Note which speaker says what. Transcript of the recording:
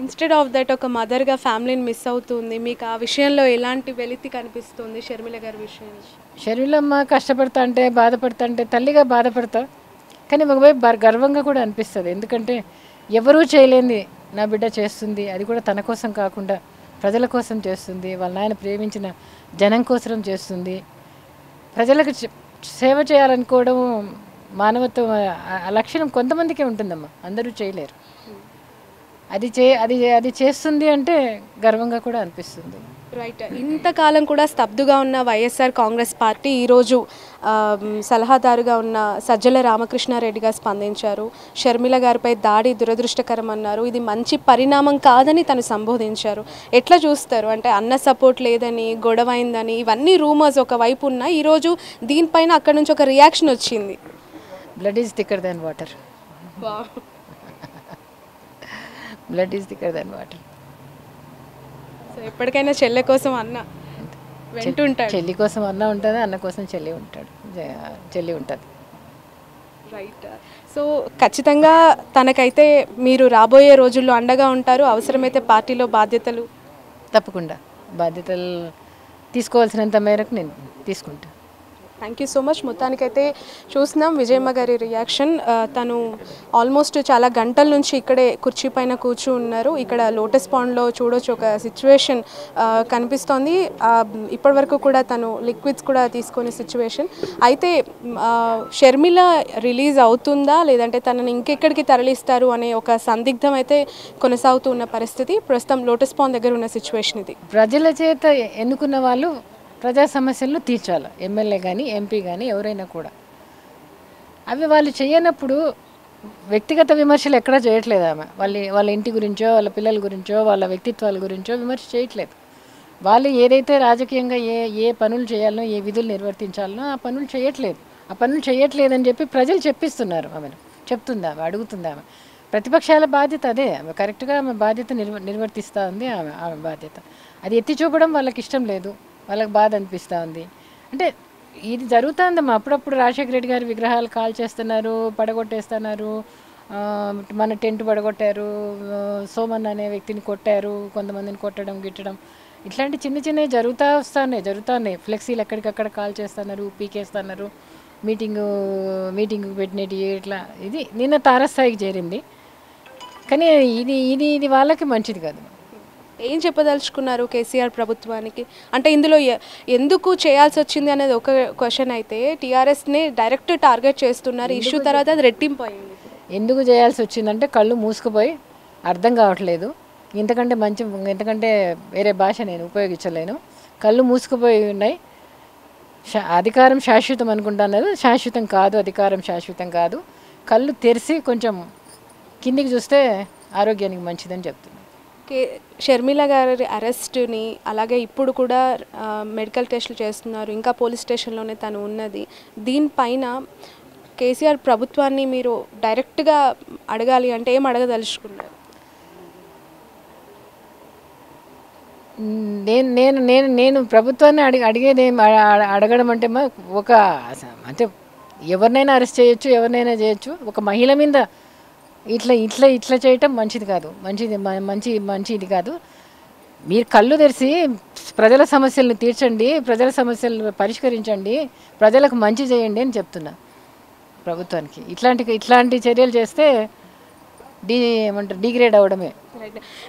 Speaker 1: instead of that ఒక మదర్గా ఫ్యామిలీని miss అవుతుంది మీకు ఆ విషయంలో ఎలాంటి వెలితి కనిపిస్తుంది షర్మిల గారి విషయంలో
Speaker 2: షర్మిలమ్మ కష్టపడతా అంటే బాధపడతా అంటే తల్లిగా బాధపడతా కానీ ఒకవైపు బర్- గర్వంగా కూడా అనిపిస్తుంది ఎందుకంటే ఎవరూ చేయలేంది నా బిడ్డ చేస్తుంది అది కూడా తన కోసం కాకుండా ప్రజల కోసం చేస్తుంది వాళ్ళ నాయన ప్రేమించిన జనం కోసం చేస్తుంది ప్రజలకు చే- సేవ చేయాలనుకోవడం మానవత్వం ఆ- ఆ లక్షణం కొంతమందికే ఉంటుందమ్మా అందరూ చేయలేరు అది చే అది అది చేస్తుంది అంటే గర్వంగా కూడా అనిపిస్తుంది
Speaker 1: రైట్ ఇంతకాలం కూడా స్తబ్దుగా ఉన్న వైఎస్ఆర్ కాంగ్రెస్ పార్టీ ఈరోజు ఆ, సలహాదారుగా ఉన్న సజ్జల రామకృష్ణారెడ్డిగా స్పందించారు షర్మిల గారిపై దాడి దురదృష్టకరం అన్నారు ఇది మంచి పరిణామం కాదని తను సంబోధించారు ఎట్లా చూస్తారు అంటే అన్న సపోర్ట్ లేదని గొడవ అయిందని ఇవన్నీ రూమర్స్ ఒకవైపు ఉన్నాయి ఈరోజు దీనిపైన అక్కడ నుంచి ఒక రియాక్షన్ వచ్చింది
Speaker 2: blood is thicker than water blood is thicker than water
Speaker 1: so ఎప్పటికైనా చెల్లె కోసం అన్న వెంటుంటాడు
Speaker 2: చెల్లి కోసం అన్న ఉంటుంది అన్న కోసం చెల్లి ఉంటాడు జ- చెల్లి ఉంటుంది
Speaker 1: రైట్ సో ఖచ్చితంగా తనకైతే మీరు రాబోయే రోజుల్లో అండగా ఉంటారు అవసరమైతే పార్టీలో బాధ్యతలు
Speaker 2: తప్పకుండా బాధ్యతలు తీసుకోవాల్సినంత మేరకు నేను తీసుకుంటా
Speaker 1: థ్యాంక్ యూ సో మచ్ మొత్తానికైతే చూస్తున్నాం విజయమ్మ గారి రియాక్షన్ ఆ, తను ఆల్మోస్ట్ చాలా గంటల నుంచి ఇక్కడే కుర్చీ పైన కూర్చు ఉన్నారు ఇక్కడ లోటస్ పాండ్లో చూడొచ్చు ఒక సిచ్యువేషన్ కనిపిస్తోంది ఆ, ఇప్పటివరకు కూడా తను లిక్విడ్స్ కూడా తీసుకునే సిచ్యువేషన్ అయితే ఆ, షర్మిల రిలీజ్ అవుతుందా లేదంటే తనని ఇంకెక్కడికి తరలిస్తారు అనే ఒక సందిగ్ధం అయితే కొనసాగుతూ ఉన్న పరిస్థితి ప్రస్తుతం లోటస్ పాండ్ దగ్గర ఉన్న సిచ్యువేషన్ ఇది
Speaker 2: ప్రజల చేత ఎన్నుకున్న వాళ్ళు ప్రజా సమస్యలను తీర్చాలి ఎమ్మెల్యే కానీ ఎంపీ కానీ ఎవరైనా కూడా అవి వాళ్ళు చేయనప్పుడు వ్యక్తిగత విమర్శలు ఎక్కడా చేయట్లేదు ఆమె వాళ్ళ వాళ్ళ ఇంటి గురించో వాళ్ళ పిల్లల గురించో వాళ్ళ వ్యక్తిత్వాల గురించో విమర్శ చేయట్లేదు వాళ్ళు ఏదైతే రాజకీయంగా ఏ ఏ పనులు చేయాలనో ఏ విధులు నిర్వర్తించాలనో ఆ పనులు చేయట్లేదు ఆ పనులు చేయట్లేదని చెప్పి ప్రజలు చెప్పిస్తున్నారు ఆమెను చెప్తుంది ఆమె అడుగుతుంది ఆమె ప్రతిపక్షాల బాధ్యత అదే ఆమె కరెక్ట్గా ఆమె బాధ్యత నిర్వ నిర్వర్తిస్తూ ఉంది ఆమె ఆమె బాధ్యత అది ఎత్తి చూపడం వాళ్ళకి ఇష్టం లేదు వాళ్ళకి బాధ అనిపిస్తూ ఉంది అంటే ఇది జరుగుతుందమ్మా అప్పుడప్పుడు రాజశేఖర రెడ్డి గారి విగ్రహాలు కాల్ చేస్తున్నారు పడగొట్టేస్తున్నారు ఆ, మన టెంట్ పడగొట్టారు ఆ, సోమన్ అనే వ్యక్తిని కొట్టారు కొంతమందిని కొట్టడం గిట్టడం ఇట్లాంటి చిన్న చిన్నవి జరుగుతూ వస్తున్నాయి జరుగుతున్నాయి ఫ్లెక్సీలు ఎక్కడికక్కడ కాల్ చేస్తున్నారు పీకేస్తున్నారు మీటింగు మీటింగ్ పెట్టినట్టు ఇట్లా ఇది నిన్న తారస్థాయికి చేరింది కానీ ఇది ఇది ఇది వాళ్ళకి మంచిది కాదు
Speaker 1: ఏం చెప్పదలుచుకున్నారు కేసీఆర్ ప్రభుత్వానికి అంటే ఇందులో ఎ- ఎందుకు చేయాల్సి వచ్చింది అనేది ఒక క్వశ్చన్ అయితే టీఆర్ఎస్ని డైరెక్ట్ టార్గెట్ చేస్తున్నారు ఇష్యూ తర్వాత అది రెట్టింపు అయింది
Speaker 2: ఎందుకు చేయాల్సి వచ్చిందంటే కళ్ళు మూసుకుపోయి అర్థం కావట్లేదు ఇంతకంటే మంచి ఇంతకంటే వేరే భాష నేను ఉపయోగించలేను కళ్ళు మూసుకుపోయి ఉన్నాయి శా- అధికారం శాశ్వతం అనుకుంటున్నారు శాశ్వతం కాదు అధికారం శాశ్వతం కాదు కళ్ళు తెరిచి కొంచెం కిందికి చూస్తే ఆరోగ్యానికి మంచిదని చెప్తున్నాను
Speaker 1: కే షర్మిల గారి అరెస్ట్ని అలాగే ఇప్పుడు కూడా ఆ, మెడికల్ టెస్టులు చేస్తున్నారు ఇంకా పోలీస్ స్టేషన్లోనే తను ఉన్నది దీనిపైన కేసీఆర్ ప్రభుత్వాన్ని మీరు డైరెక్ట్గా అడగాలి అంటే ఏం అడగదలుచుకున్నారు
Speaker 2: నేను నేను నేను నేను ప్రభుత్వాన్ని అడిగి అడిగేది ఏం అడ- అడ- అడగడం అంటే మా ఒక అస- అంటే ఎవరినైనా అరెస్ట్ చేయొచ్చు ఎవరినైనా చేయొచ్చు ఒక మహిళ మీద ఇట్లా ఇట్లా ఇట్లా చేయటం మంచిది కాదు మంచిది మ- మంచి మంచిది కాదు మీరు కళ్ళు తెరిచి ప్రజల సమస్యలను తీర్చండి ప్రజల సమస్యలను పరిష్కరించండి ప్రజలకు మంచి చేయండి అని చెప్తున్నా ప్రభుత్వానికి ఇట్లాంటి ఇట్లాంటి చర్యలు చేస్తే డీ ఏమంటారు డిగ్రేడ్ అవ్వడమే
Speaker 1: రైట్